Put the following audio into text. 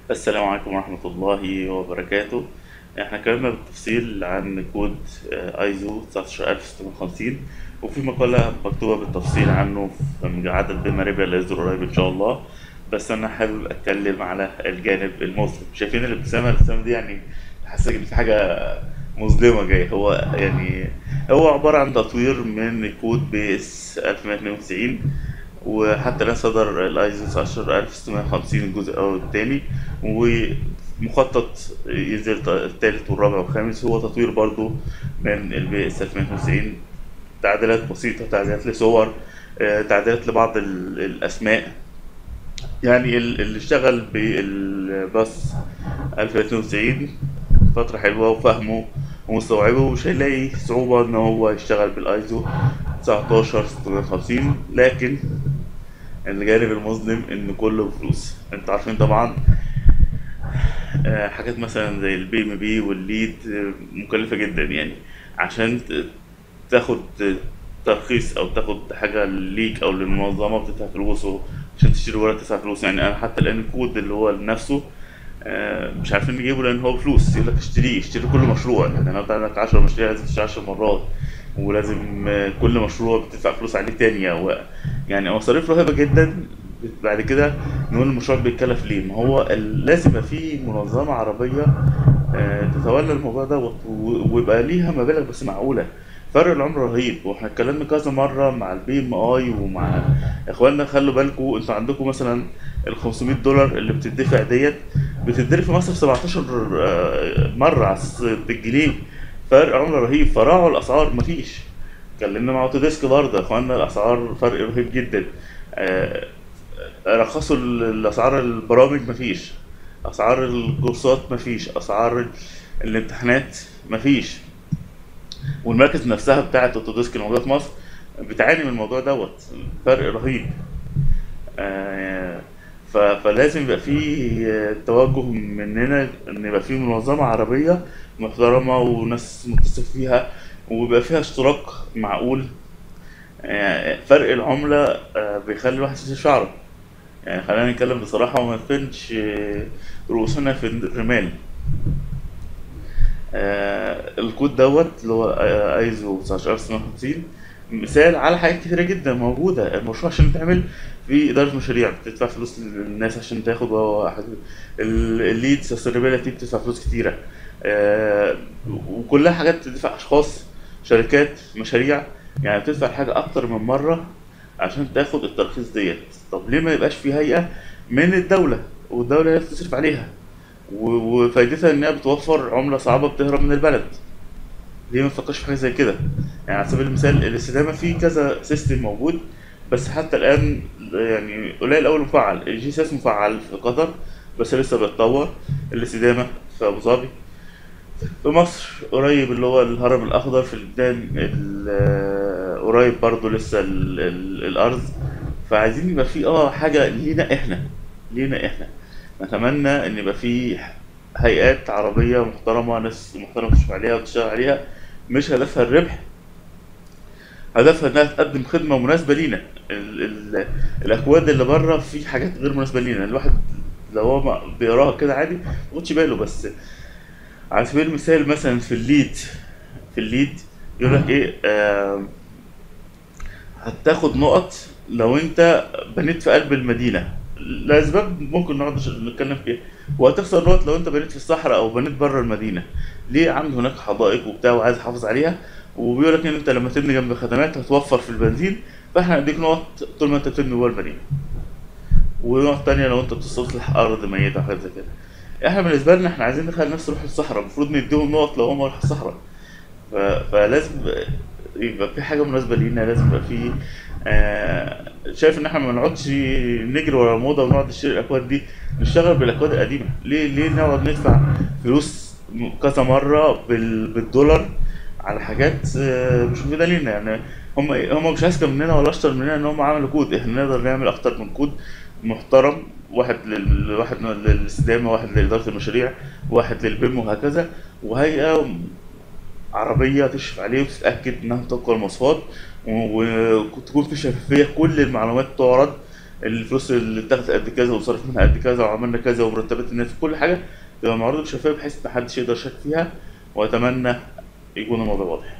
السلام عليكم ورحمة الله وبركاته احنا اتكلمنا بالتفصيل عن كود ايزو 19650 وفي مقالة مكتوبة بالتفصيل عنه في عدد بما ربع اللي هيصدر قريب ان شاء الله بس انا حابب اتكلم على الجانب المظلم شايفين الابتسامة الابتسامة دي يعني حاسة ان في حاجة مظلمة جاية هو يعني هو عبارة عن تطوير من كود بي اس 1192 وحتى الآن صدر الايزو 19650 الجزء الأول والتاني ومخطط ينزل التالت والرابع والخامس هو تطوير برضو من البي اس 2090 تعديلات بسيطة تعديلات لصور آه، تعديلات لبعض ال- الأسماء يعني ال- اللي اشتغل بالباص 1092 فترة حلوة وفهمه ومستوعبه مش هيلاقي صعوبة إن هو يشتغل بالأيزو 19650 لكن الجانب المظلم إن كله بفلوس انتوا عارفين طبعا آه، حاجات مثلا زي البي ام بي والليد آه، مكلفة جدا يعني عشان ت- تاخد ترخيص او تاخد حاجة ليك او للمنظمة بتدفع فلوس عشان تشتري ورق تدفع فلوس يعني انا حتى الان الكود اللي هو نفسه آه، مش عارفين نجيبه لان هو بفلوس يقول لك اشتريه اشتري كل مشروع يعني انا عندك 10 مشاريع لازم تشتري 10 مرات ولازم آه، كل مشروع بتدفع فلوس عليه تانية و... يعني مصاريف رهيبة جدا بعد كده نقول المشروع بيتكلف ليه ما هو ال- لازم يبقى في منظمة عربية آه، تتولى الموضوع ده وت- و- ويبقى ليها مبالغ بس معقولة فرق العمر رهيب واحنا اتكلمنا كذا مرة مع البي ام اي ومع اخواننا خلوا بالكم انتوا عندكم مثلا ال 500 دولار اللي بتدفع ديت بتدفع في مصر 17 آه، مرة على الس- بالجنيه فرق عملة رهيب فراعوا الاسعار مفيش اتكلمنا مع اوتوديسك برضه يا اخوانا الاسعار فرق رهيب جدا آه، رخصوا ال- الاسعار البرامج مفيش اسعار الكورسات مفيش اسعار ال- الامتحانات مفيش والمراكز نفسها بتاعت اوتوديسك الموجوده في مصر بتعاني من الموضوع دوت فرق رهيب آه، ف- فلازم يبقى في آه، توجه مننا ان يبقى في منظمه عربيه محترمه وناس متصف فيها ويبقى فيها اشتراك معقول آه، فرق العمله آه، بيخلي الواحد يشيل شعره يعني خلينا نتكلم بصراحه وما نفنش آه، رؤوسنا في الرمال آه، الكود دوت اللي هو آه، ايزو 19650 مثال على حاجات كتيرة جدا موجودة المشروع عشان يتعمل في إدارة مشاريع بتدفع فلوس للناس عشان تاخد واحد الليد سستينابيلتي بتدفع فلوس كتيرة آه، وكلها حاجات بتدفع أشخاص شركات مشاريع يعني بتدفع الحاجة أكتر من مرة عشان تاخد الترخيص ديت طب ليه ما يبقاش في هيئة من الدولة والدولة هي اللي بتصرف عليها و- وفايدتها إنها بتوفر عملة صعبة بتهرب من البلد ليه ما نفكرش في حاجه زي كده يعني على سبيل المثال الاستدامه في كذا سيستم موجود بس حتى الان يعني قليل قوي مفعل الجي سي اس مفعل في قطر بس لسه بيتطور الاستدامه في ابو ظبي في مصر قريب اللي هو الهرم الاخضر في لبنان ال- قريب برضو لسه ال- ال- الارض فعايزين يبقى في اه حاجه لينا احنا لينا احنا نتمنى ان يبقى في هيئات عربيه محترمه ناس محترمه تشوف عليها وتشتغل عليها مش هدفها الربح هدفها انها تقدم خدمه مناسبه لينا ال ال الاكواد اللي بره في حاجات غير مناسبه لينا الواحد لو هو ما- بيقراها كده عادي ما ياخدش باله بس على سبيل المثال مثلا في الليد في الليد يقول لك ايه آه هتاخد نقط لو انت بنيت في قلب المدينه لاسباب ممكن نقعد نش- نتكلم فيها وهتخسر نقط لو انت بنيت في الصحراء او بنيت بره المدينه ليه عامل هناك حدائق وبتاع وعايز يحافظ عليها وبيقول لك ان انت لما تبني جنب خدمات هتوفر في البنزين فاحنا هنديك نقط طول ما انت بتبني جوه المدينه ونقط تانية لو انت بتستصلح ارض ميته وحاجات زي كده احنا بالنسبه لنا احنا عايزين نخلي الناس تروح الصحراء المفروض نديهم نقط لو هم راحوا الصحراء ف... فلازم يبقى في حاجه مناسبه لينا لازم يبقى في آه شايف ان احنا ما نقعدش نجري ورا الموضه ونقعد نشتري الاكواد دي نشتغل بالاكواد القديمه ليه ليه نقعد ندفع فلوس كذا مره بال... بالدولار على حاجات آه، مش مفيده لينا يعني هم هم مش اذكى مننا ولا اشطر مننا ان هم عملوا كود احنا نقدر نعمل اكتر من كود محترم واحد لل... واحد للاستدامه واحد لاداره المشاريع واحد للبيم وهكذا وهيئه عربية تشرف عليه وتتأكد إنها تطبق المواصفات و- وتكون في شفافية كل المعلومات تعرض الفلوس اللي اتاخدت قد كذا وصرف منها قد كذا وعملنا كذا ومرتبات الناس كل حاجه تبقى معروضه بشفافيه بحيث محدش يقدر يشك فيها واتمنى يكون الموضوع واضح